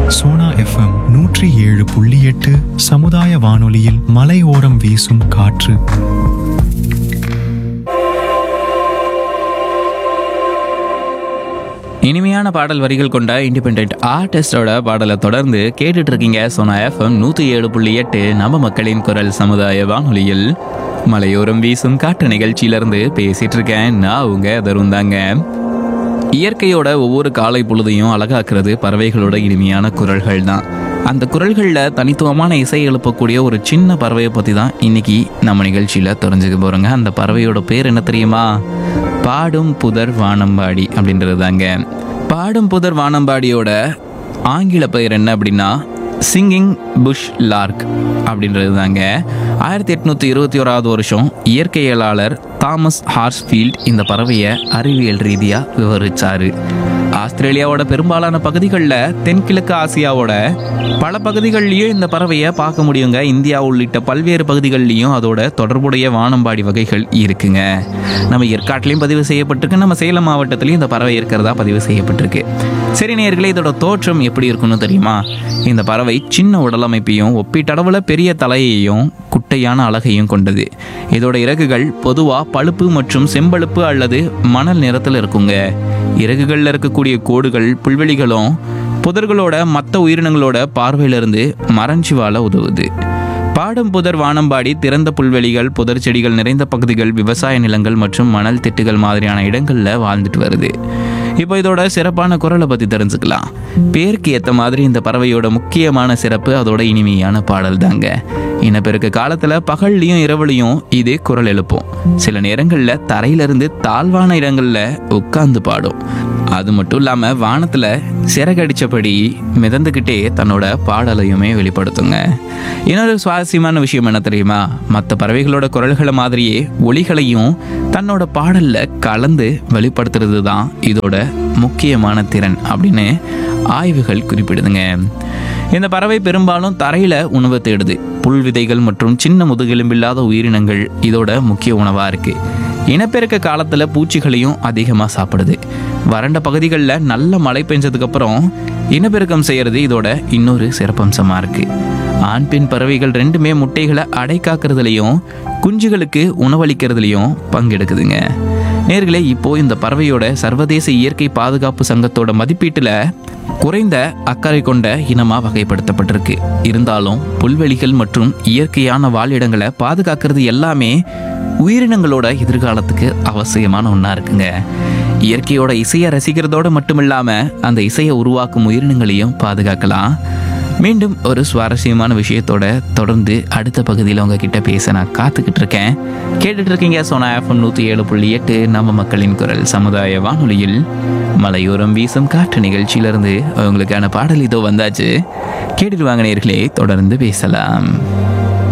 Sona FM நூற்றி ஏழு புள்ளி எட்டு சமுதாய வானொலியில் மலையோரம் வீசும் காற்று இனிமையான பாடல் வரிகள் கொண்ட இண்டிபெண்ட் ஆர்டிஸ்டோட பாடலை தொடர்ந்து கேட்டுட்டு இருக்கீங்க சோனா எஃப்எம் நூற்றி ஏழு புள்ளி எட்டு நம்ம மக்களின் குரல் சமுதாய வானொலியில் மலையோரம் வீசும் காட்டு நிகழ்ச்சியிலிருந்து பேசிட்டு இருக்கேன் நான் உங்க தருண் தாங்க இயற்கையோட ஒவ்வொரு காலை பொழுதையும் அழகாக்குறது பறவைகளோட இனிமையான குரல்கள் தான் அந்த குரல்களில் தனித்துவமான இசை எழுப்பக்கூடிய ஒரு சின்ன பறவையை பற்றி தான் இன்னைக்கு நம்ம நிகழ்ச்சியில் தெரிஞ்சுக்க போகிறோங்க அந்த பறவையோட பேர் என்ன தெரியுமா பாடும் புதர் வானம்பாடி அப்படின்றது தாங்க பாடும் புதர் வானம்பாடியோட ஆங்கில பெயர் என்ன அப்படின்னா சிங்கிங் புஷ் லார்க் அப்படின்றது தாங்க ஆயிரத்தி எட்நூற்றி இருபத்தி ஓராவது வருஷம் இயற்கையியலாளர் தாமஸ் ஹார்ஸ்ஃபீல்ட் இந்த பறவையை அறிவியல் ரீதியாக விவரிச்சாரு ஆஸ்திரேலியாவோட பெரும்பாலான பகுதிகளில் தென்கிழக்கு ஆசியாவோட பல பகுதிகள்லையும் இந்த பறவையை பார்க்க முடியுங்க இந்தியா உள்ளிட்ட பல்வேறு பகுதிகள்லையும் அதோட தொடர்புடைய வானம்பாடி வகைகள் இருக்குங்க நம்ம ஏற்காட்டிலையும் பதிவு செய்யப்பட்டிருக்கு நம்ம சேலம் மாவட்டத்திலையும் இந்த பறவை இருக்கிறதா பதிவு செய்யப்பட்டிருக்கு சரி நேர்களே இதோட தோற்றம் எப்படி இருக்குன்னு தெரியுமா இந்த பறவை சின்ன உடலமைப்பையும் ஒப்பீட்டளவில் பெரிய தலையையும் குட்டையான அழகையும் கொண்டது இதோட இறகுகள் பொதுவாக பழுப்பு மற்றும் செம்பழுப்பு அல்லது மணல் நிறத்தில் இருக்குங்க இறகுகளில் இருக்கக்கூடிய கோடுகள் புல்வெளிகளும் புதர்களோட மற்ற உயிரினங்களோட பார்வையிலிருந்து மறைஞ்சு வாழ உதவுது பாடும் புதர் வானம்பாடி திறந்த புல்வெளிகள் புதர் செடிகள் நிறைந்த பகுதிகள் விவசாய நிலங்கள் மற்றும் மணல் திட்டுகள் மாதிரியான இடங்களில் வாழ்ந்துட்டு வருது இப்போ இதோட சிறப்பான குரலை பற்றி தெரிஞ்சுக்கலாம் பேருக்கு ஏற்ற மாதிரி இந்த பறவையோட முக்கியமான சிறப்பு அதோட இனிமையான பாடல் தாங்க இனப்பெருக்க காலத்தில் பகல்லையும் இரவுலையும் இது குரல் எழுப்பும் சில நேரங்களில் தரையிலிருந்து தாழ்வான இடங்களில் உட்கார்ந்து பாடும் அது மட்டும் இல்லாமல் வானத்தில் சிறகடிச்சபடி மிதந்துக்கிட்டே தன்னோட பாடலையுமே வெளிப்படுத்துங்க இன்னொரு சுவாரஸ்யமான விஷயம் என்ன தெரியுமா மற்ற பறவைகளோட குரல்களை மாதிரியே ஒளிகளையும் தன்னோட பாடலில் கலந்து வெளிப்படுத்துறது தான் இதோட முக்கியமான திறன் அப்படின்னு ஆய்வுகள் குறிப்பிடுதுங்க இந்த பறவை பெரும்பாலும் தரையில உணவு தேடுது புல் விதைகள் மற்றும் சின்ன முதுகெலும்பில்லாத உயிரினங்கள் இதோட முக்கிய உணவா இருக்கு இனப்பெருக்க காலத்துல பூச்சிகளையும் அதிகமா சாப்பிடுது வறண்ட பகுதிகளில் நல்ல மழை பெஞ்சதுக்கு அப்புறம் இனப்பெருக்கம் செய்யறது இதோட இன்னொரு சிறப்பம்சமா இருக்கு ஆண் பெண் பறவைகள் ரெண்டுமே முட்டைகளை அடை காக்கிறதுலையும் குஞ்சுகளுக்கு உணவளிக்கிறதுலையும் பங்கெடுக்குதுங்க நேர்களே இப்போ இந்த பறவையோட சர்வதேச இயற்கை பாதுகாப்பு சங்கத்தோட மதிப்பீட்டுல குறைந்த அக்கறை கொண்ட இனமா வகைப்படுத்தப்பட்டிருக்கு இருந்தாலும் புல்வெளிகள் மற்றும் இயற்கையான வாழிடங்களை பாதுகாக்கிறது எல்லாமே உயிரினங்களோட எதிர்காலத்துக்கு அவசியமான ஒன்றா இருக்குங்க இயற்கையோட இசையை ரசிக்கிறதோடு மட்டும் இல்லாமல் அந்த இசையை உருவாக்கும் உயிரினங்களையும் பாதுகாக்கலாம் மீண்டும் ஒரு சுவாரஸ்யமான விஷயத்தோட தொடர்ந்து அடுத்த பகுதியில் உங்ககிட்ட பேச நான் காத்துக்கிட்டு இருக்கேன் கேட்டுட்டு இருக்கீங்க சோனா எஃப்எம் நூற்றி ஏழு புள்ளி எட்டு நம்ம மக்களின் குரல் சமுதாய வானொலியில் மலையோரம் வீசும் காற்று நிகழ்ச்சியிலிருந்து அவங்களுக்கான பாடல் இதோ வந்தாச்சு கேட்டுட்டு வாங்க நேர்களே தொடர்ந்து பேசலாம்